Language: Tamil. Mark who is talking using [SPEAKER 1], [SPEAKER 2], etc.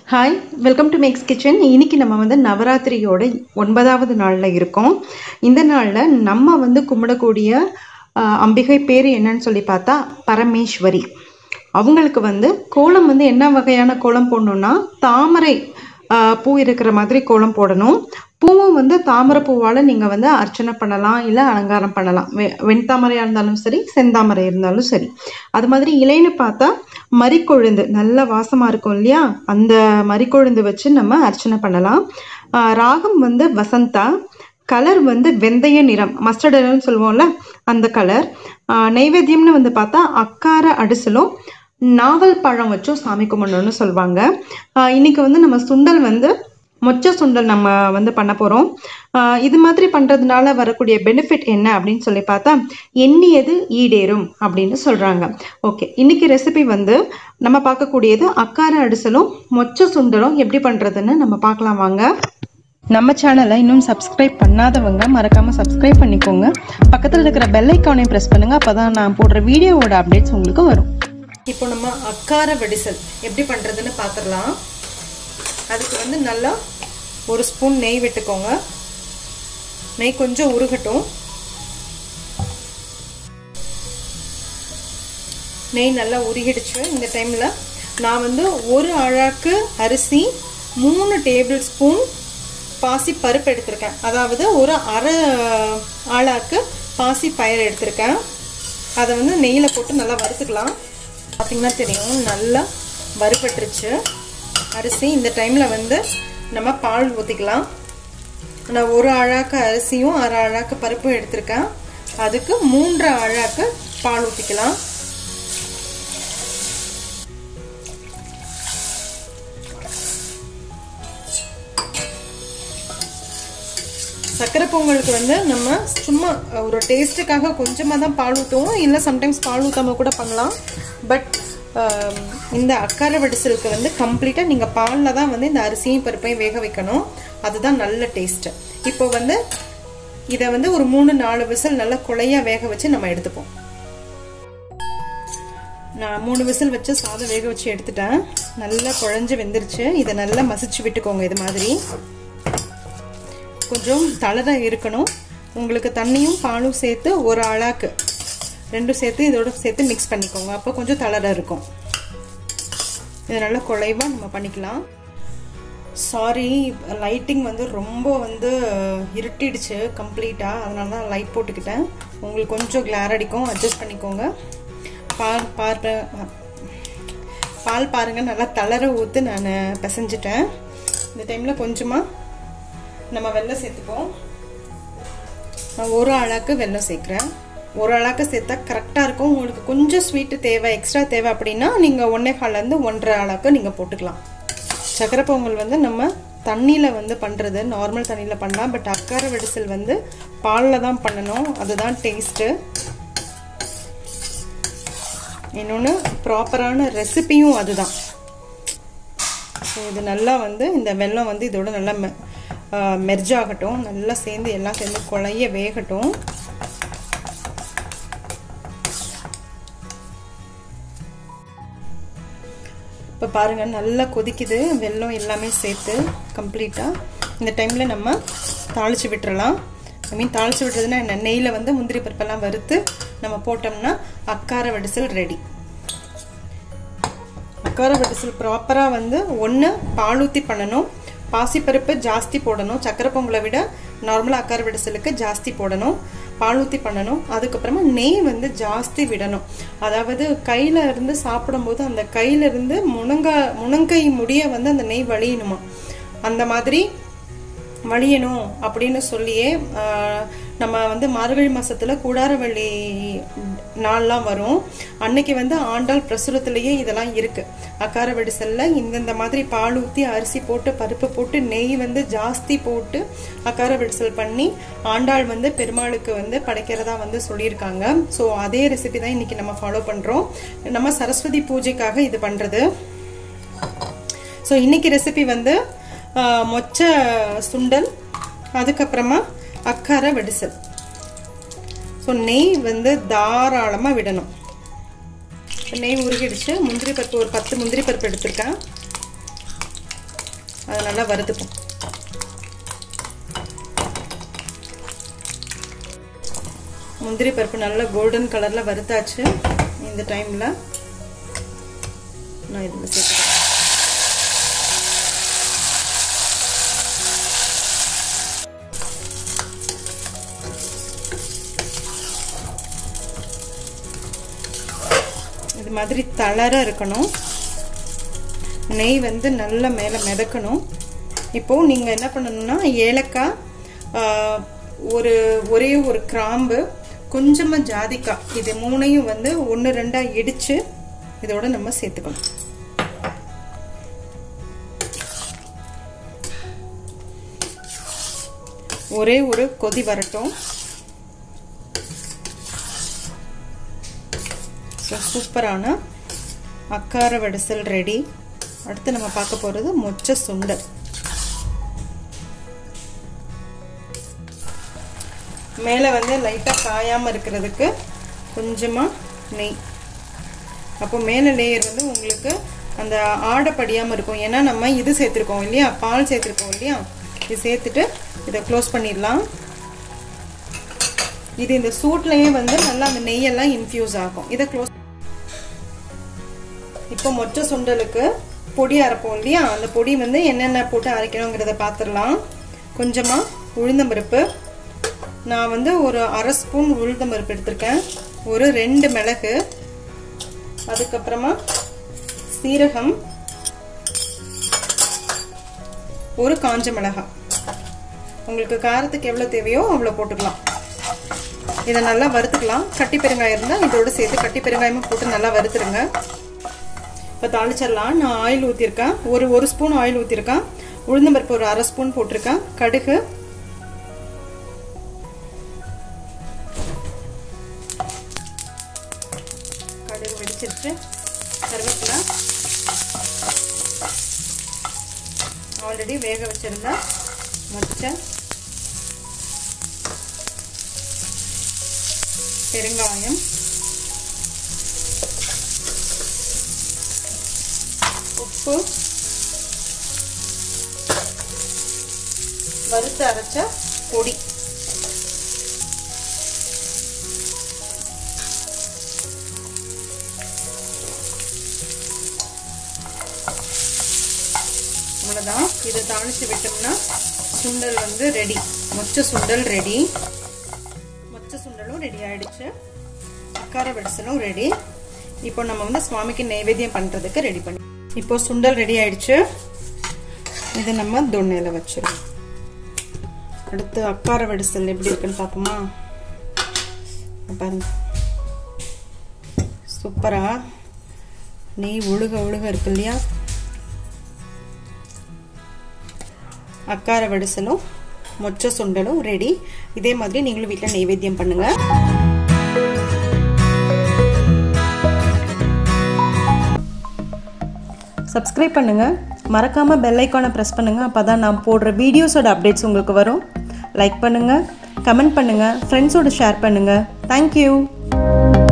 [SPEAKER 1] hi welcome to Max kitchen இன்னைக்கு நம்ம வந்து நவராத்திரியோட ஒன்பதாவது நாளில் இருக்கோம் இந்த நாளில் நம்ம வந்து கும்பிடக்கூடிய ஆஹ், அம்பிகை பேர் என்னன்னு சொல்லி பார்த்தா பரமேஸ்வரி அவங்களுக்கு வந்து கோலம் வந்து என்ன வகையான கோலம் போடணும்னா தாமரை ஆஹ், பூ இருக்கிற மாதிரி கோலம் போடணும் பூவும் வந்து தாமரை பூவால் நீங்கள் வந்து அர்ச்சனை பண்ணலாம் இல்லை அலங்காரம் பண்ணலாம் வெ வெண்தாமரையாக இருந்தாலும் சரி செந்தாமரை இருந்தாலும் சரி அது மாதிரி இலைன்னு பார்த்தா மறிக்கொழுந்து நல்ல வாசமாக இருக்கும் இல்லையா அந்த மறிக்கொழுந்து வச்சு நம்ம அர்ச்சனை பண்ணலாம் ஆஹ் ராகம் வந்து வசந்தா கலர் வந்து வெந்தய நிறம் மஸ்டர்ட் நிறம்னு சொல்லுவோம்ல அந்த கலர் நைவேத்தியம்னு வந்து பார்த்தா அக்கார அடிசலும் நாவல் பழம் வச்சும் சாமி கும்பிடணும்னு சொல்லுவாங்க ஆஹ் இன்னைக்கு வந்து நம்ம சுண்டல் வந்து மொச்ச சுண்டல் நம்ம வந்து பண்ண போகிறோம் இது மாதிரி பண்ணுறதுனால வரக்கூடிய பெனிஃபிட் என்ன அப்படின்னு சொல்லி பார்த்தா எண்ணியது ஈடேறும் அப்படின்னு சொல்கிறாங்க ஓகே இன்னைக்கு ரெசிபி வந்து நம்ம பார்க்கக்கூடியது அக்கார அடிசலும் மொச்ச சுண்டலும் எப்படி பண்ணுறதுன்னு நம்ம பார்க்கலாம் வாங்க நம்ம சேனலை இன்னும் சப்ஸ்கிரைப் பண்ணாதவங்க மறக்காமல் சப்ஸ்கிரைப் பண்ணிக்கோங்க பக்கத்தில் இருக்கிற பெல் ஐக்கானையும் ப்ரெஸ் பண்ணுங்கள் அப்போ தான் நான் போடுற வீடியோவோட அப்டேட்ஸ் உங்களுக்கு வரும் இப்போ நம்ம அக்கார வடிசல் எப்படி பண்ணுறதுன்னு பார்த்துடலாம் அதுக்கு வந்து நல்லா ஒரு ஸ்பூன் நெய் விட்டுக்கோங்க நெய் கொஞ்சம் உருகட்டும் நெய் நல்லா உருகிடுச்சு இந்த டைமில் நான் வந்து ஒரு அழாக்கு அரிசி மூணு டேபிள் ஸ்பூன் பாசி பருப்பு எடுத்திருக்கேன் அதாவது ஒரு அரை ஆளாக்கு பாசி பயிர் எடுத்திருக்கேன் அதை வந்து நெய்யில் போட்டு நல்லா வறுத்துக்கலாம் பார்த்திங்கன்னா தெரியும் நல்லா வறுபட்டுருச்சு அரிசி இந்த டைமில் வந்து நம்ம பால் ஊற்றிக்கலாம் நான் ஒரு அழாக்கு அரிசியும் அரை அழாக்கு பருப்பும் எடுத்திருக்கேன் அதுக்கு மூன்று அழாக்கு பால் ஊற்றிக்கலாம் சக்கரை பொங்கலுக்கு வந்து நம்ம சும்மா ஒரு டேஸ்ட்டுக்காக கொஞ்சமாக தான் பால் ஊற்றுவோம் இல்லை சம்டைம்ஸ் பால் ஊற்றாம கூட பண்ணலாம் பட் இந்த அக்கார வடிசலுக்கு வந்து கம்ப்ளீட்டாக நீங்கள் பாலில் தான் வந்து இந்த அரிசியும் பருப்பையும் வேக வைக்கணும் அதுதான் நல்ல டேஸ்ட்டு இப்போ வந்து இதை வந்து ஒரு மூணு நாலு விசில் நல்லா குழையாக வேக வச்சு நம்ம எடுத்துப்போம் நான் மூணு விசில் வச்சு சாதம் வேக வச்சு எடுத்துட்டேன் நல்லா குழஞ்சு வெந்துருச்சு இதை நல்லா மசிச்சு விட்டுக்கோங்க இது மாதிரி கொஞ்சம் தளர இருக்கணும் உங்களுக்கு தண்ணியும் பாலும் சேர்த்து ஒரு அழாக்கு ரெண்டும் சேர்த்து இதோட சேர்த்து மிக்ஸ் பண்ணிக்கோங்க அப்போ கொஞ்சம் தளர இருக்கும் இது நல்லா குழைவாக நம்ம பண்ணிக்கலாம் சாரி லைட்டிங் வந்து ரொம்ப வந்து இருட்டிடுச்சு கம்ப்ளீட்டாக அதனால தான் லைட் போட்டுக்கிட்டேன் உங்களுக்கு கொஞ்சம் கிளார் அடிக்கும் அட்ஜஸ்ட் பண்ணிக்கோங்க பால் பாரு பால் பாருங்கள் நல்லா தளர ஊற்று நான் பிசைஞ்சிட்டேன் இந்த டைமில் கொஞ்சமாக நம்ம வெள்ளம் சேர்த்துப்போம் நான் ஒரு அழாக்கு வெள்ளம் சேர்க்குறேன் ஒரு அழாக்கு சேர்த்தா கரெக்டாக இருக்கும் உங்களுக்கு கொஞ்சம் ஸ்வீட்டு தேவை எக்ஸ்ட்ரா தேவை அப்படின்னா நீங்கள் ஒன்றே கால்லேருந்து ஒன்றரை அழாக்கு நீங்கள் போட்டுக்கலாம் சக்கரை பொங்கல் வந்து நம்ம தண்ணியில் வந்து பண்ணுறது நார்மல் தண்ணியில் பண்ணலாம் பட் அக்கார வெடிசல் வந்து பாலில் தான் பண்ணணும் அதுதான் டேஸ்ட்டு இன்னொன்று ப்ராப்பரான ரெசிப்பியும் அதுதான் ஸோ இது நல்லா வந்து இந்த வெள்ளம் வந்து இதோட நல்லா மெர்ஜ் ஆகட்டும் நல்லா சேர்ந்து எல்லாம் சேர்ந்து குழைய வேகட்டும் இப்போ பாருங்கள் நல்லா கொதிக்குது வெல்லம் எல்லாமே சேர்த்து கம்ப்ளீட்டாக இந்த டைமில் நம்ம தாளித்து விட்டுறலாம் ஐ மீன் தாளித்து விட்டுறதுன்னா என்ன நெய்யில் வந்து முந்திரி பருப்பெல்லாம் வறுத்து நம்ம போட்டோம்னா அக்கார வடிசல் ரெடி அக்கார வடிசல் ப்ராப்பராக வந்து ஒன்று பாலூற்றி பண்ணணும் பாசிப்பருப்பு ஜாஸ்தி போடணும் சக்கரை பொங்கலை விட நார்மலாக அக்கார விடசலுக்கு ஜாஸ்தி போடணும் பால் ஊற்றி பண்ணணும் அதுக்கப்புறமா நெய் வந்து ஜாஸ்தி விடணும் அதாவது கையில் இருந்து சாப்பிடும்போது அந்த கையிலிருந்து முனங்கா முனங்கை முடிய வந்து அந்த நெய் வழியணுமா அந்த மாதிரி வழியணும் அப்படின்னு சொல்லியே நம்ம வந்து மார்கழி மாசத்துல கூடாரவள்ளி நாள்லாம் வரும் அன்னைக்கு வந்து ஆண்டாள் பிரசுரத்திலேயே இதெல்லாம் இருக்கு அக்கார வடிசல்ல இந்தந்த மாதிரி பால் ஊற்றி அரிசி போட்டு பருப்பு போட்டு நெய் வந்து ஜாஸ்தி போட்டு அக்கார வடிசல் பண்ணி ஆண்டாள் வந்து பெருமாளுக்கு வந்து படைக்கிறதா வந்து சொல்லியிருக்காங்க ஸோ அதே ரெசிபி தான் இன்னைக்கு நம்ம ஃபாலோ பண்றோம் நம்ம சரஸ்வதி பூஜைக்காக இது பண்றது ஸோ இன்னைக்கு ரெசிபி வந்து மொச்ச சுண்டல் அதுக்கப்புறமா அக்கார வடிசல் ஸோ நெய் வந்து தாராளமாக விடணும் நெய் உருகிடுச்சு முந்திரி பருப்பு ஒரு பத்து முந்திரி பருப்பு எடுத்திருக்கேன் அதை நல்லா வறுத்துப்போம் முந்திரி பருப்பு நல்லா கோல்டன் கலரில் வறுத்தாச்சு இந்த டைமில் நான் இதில் சேர்த்துக்கிறேன் இது மாதிரி தளர இருக்கணும் நெய் வந்து நல்லா மேலே மிதக்கணும் இப்போது நீங்கள் என்ன பண்ணணும்னா ஏலக்காய் ஒரு ஒரே ஒரு கிராம்பு கொஞ்சமாக ஜாதிக்காய் இது மூணையும் வந்து ஒன்று ரெண்டாக இடித்து இதோட நம்ம சேர்த்துக்கணும் ஒரே ஒரு கொதி வரட்டும் ஸோ சூப்பரான அக்கார வடிசல் ரெடி அடுத்து நம்ம பார்க்க போகிறது மொச்ச சுண்டல் மேலே வந்து லைட்டாக காயாமல் இருக்கிறதுக்கு கொஞ்சமாக நெய் அப்போ மேலே லேயர் வந்து உங்களுக்கு அந்த ஆடை படியாமல் இருக்கும் ஏன்னா நம்ம இது சேர்த்துருக்கோம் இல்லையா பால் சேர்த்துருக்கோம் இல்லையா இது சேர்த்துட்டு இதை க்ளோஸ் பண்ணிடலாம் இது இந்த சூட்லேயே வந்து நல்லா அந்த நெய்யெல்லாம் இன்ஃப்யூஸ் ஆகும் இதை க்ளோஸ் இப்போ மொச்ச சுண்டலுக்கு பொடி அரைப்போம் இல்லையா அந்த பொடி வந்து என்னென்ன போட்டு அரைக்கணுங்கிறத பார்த்துடலாம் கொஞ்சமாக உளுந்தம்பருப்பு நான் வந்து ஒரு அரை ஸ்பூன் உளுந்தம்பருப்பு எடுத்திருக்கேன் ஒரு ரெண்டு மிளகு அதுக்கப்புறமா சீரகம் ஒரு காஞ்ச மிளகாய் உங்களுக்கு காரத்துக்கு எவ்வளோ தேவையோ அவ்வளோ போட்டுக்கலாம் இதை நல்லா வறுத்துக்கலாம் கட்டி பெருங்காயம் இருந்தால் இதோடு சேர்த்து கட்டி பெருங்காயமும் போட்டு நல்லா வறுத்துருங்க இப்போ தாளிச்சிடலாம் நான் ஆயில் ஊற்றிருக்கேன் ஒரு ஒரு ஸ்பூன் ஆயில் ஊற்றிருக்கேன் உளுந்தம்பருப்பு ஒரு அரை ஸ்பூன் போட்டிருக்கேன் கடுகு கடுகு வெடிச்சிருச்சு கருவேப்பிலை ஆல்ரெடி வேக வச்சிருந்தா மொச்சை பெருங்காயம் உப்பு வறுத்து அரைச்ச பொடி அவ்வளோதான் இதை தாளித்து விட்டோம்னா சுண்டல் வந்து ரெடி மொச்ச சுண்டல் ரெடி மொச்ச சுண்டலும் ரெடி ஆயிடுச்சு அக்கார வடிசலும் ரெடி இப்போ நம்ம வந்து சுவாமிக்கு நைவேத்தியம் பண்ணுறதுக்கு ரெடி பண்ணி இப்போ சுண்டல் ரெடி ஆயிடுச்சு இதை நம்ம தொன்னையில் வச்சிடும் அடுத்து அக்கார வடிசல் எப்படி இருக்குன்னு பார்ப்போமா பாருங்க சூப்பரா நெய் ஒழுக ஒழுக இருக்கு இல்லையா அக்கார வடிசலும் மொச்ச சுண்டலும் ரெடி இதே மாதிரி நீங்களும் வீட்டில் நைவேத்தியம் பண்ணுங்க சப்ஸ்கிரைப் பண்ணுங்கள் மறக்காமல் பெல் ஐக்கானை ப்ரெஸ் பண்ணுங்கள் அப்போ தான் நான் போடுற வீடியோஸோட அப்டேட்ஸ் உங்களுக்கு வரும் லைக் பண்ணுங்கள் கமெண்ட் பண்ணுங்கள் ஃப்ரெண்ட்ஸோடு ஷேர் பண்ணுங்கள் தேங்க்யூ